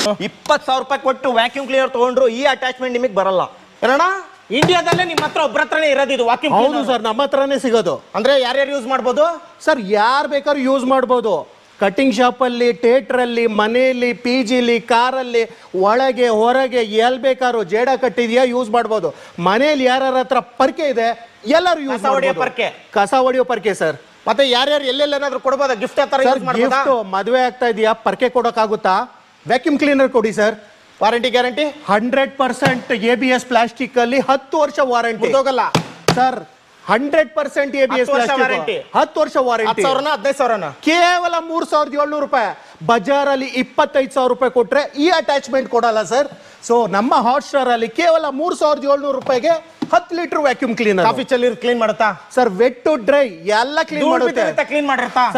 ಇಪ್ಪತ್ತು ಸಾವಿರ ರೂಪಾಯಿ ಕೊಟ್ಟು ವ್ಯಾಕ್ಯೂಮ್ ಕ್ಲೀನರ್ ತಗೊಂಡ್ರು ಈ ಅಟ್ಯಾಚ್ಮೆಂಟ್ ನಿಮಗೆ ಬರಲ್ಲ ಏನಣ್ಣ ಇಂಡಿಯಾದಲ್ಲೇ ನಿಮ್ಮ ಹತ್ರ ಒಬ್ಬರ ಹತ್ರನೇ ಇರೋದು ಇದು ವಾಕಿಂಗ್ ಹೌದು ಸರ್ ನಮ್ಮ ಹತ್ರನೇ ಸಿಗೋದು ಅಂದ್ರೆ ಯಾರ್ಯಾರು ಯೂಸ್ ಮಾಡ್ಬೋದು ಸರ್ ಯಾರು ಬೇಕಾದ್ರೂ ಯೂಸ್ ಮಾಡ್ಬೋದು ಕಟಿಂಗ್ ಶಾಪಲ್ಲಿ ಥಿಯೇಟ್ರಲ್ಲಿ ಮನೆಯಲ್ಲಿ ಪಿ ಜಿಲಿ ಕಾರಲ್ಲಿ ಒಳಗೆ ಹೊರಗೆ ಎಲ್ಲಿ ಬೇಕಾದ್ರೂ ಜೇಡ ಕಟ್ಟಿದ್ಯಾ ಯೂಸ್ ಮಾಡ್ಬೋದು ಮನೆಯಲ್ಲಿ ಯಾರ್ಯಾರ ಹತ್ರ ಪರ್ಕೆ ಇದೆ ಎಲ್ಲರೂ ಯೂಸ್ ಕಸ ಹೊಡೆಯೋ ಮಾಡ್ಬೋದು ಪರ್ಕೆ. ಕಸ ಹೊಡೆಯೋ ಪರ್ಕೆ ಸರ್ ಮತ್ತೆ ಯಾರ್ಯಾರು ಎಲ್ಲೆಲ್ಲೇನಾದ್ರೂ ಕೊಡ್ಬೋದಾ ಗಿಫ್ಟ್ ತರ ಸರ್ ಯೂಸ್ ಮಾಡ್ಬೋದಾ ಗಿಫ್ಟ್ ಮದುವೆ ಆಗ್ತಾ ಇದೆಯಾ ಪರ್ಕೆ ಕೊಡೋಕ್ಕಾಗುತ್ತಾ ವ್ಯಾಕ್ಯೂಮ್ ಕ್ಲೀನರ್ ಕೊಡಿ sir warranty guarantee hundred percent A B S plastic ಅಲ್ಲಿ ಹತ್ತು ವರ್ಷ ವಾರಂಟಿ ಮುಗ್ದೋಗಲ್ಲ sir hundred percent A B S ಹತ್ತು ವರ್ಷ ಪ್ಲಾಸ್ಟಿಕ್ warranty. ಹತ್ತು ವರ್ಷ ಹತ್ತು ವಾರಂಟಿ ಸಾವಿರನ ಹದಿನೈದು ಸಾವಿರನ ಕೇವಲ ಮೂರ್ ಸಾವಿರದ ಏಳ್ನೂರು ರೂಪಾಯಿ ಬಜಾರಲ್ಲಿ ಇಪ್ಪತ್ತೈದು ಸಾವಿರ ರೂಪಾಯಿ ಕೊಟ್ರೆ ಈ ಅಟ್ಯಾಚ್ಮೆಂಟ್ ಕೊಡಲ್ಲ ಸರ್ ಸೊ ನಮ್ಮ ಹಾಟ್ ಸ್ಟಾರ್ ಅಲ್ಲಿ ಕೇವಲ ಮೂರ್ ಸಾವಿರದ ಏಳ್ನೂರು ರೂಪಾಯಿಗೆ ಹತ್ತು ಲೀಟರ್ ವ್ಯಾಕ್ಯೂಮ್ ಕ್ಲೀನರ್ ಕಾಫಿ ಚಲ್ಲಿ ಕ್ಲೀನ್ ಮಾಡುತ್ತಾ ಸರ್ ವೆಟ್ ಟು ಡ್ರೈ ಎಲ್ಲ ಕ್ಲೀನ್ ಮಾಡುತ್ತೆ ಕ್ಲೀನ್ ಮಾಡಿರ್ತಾ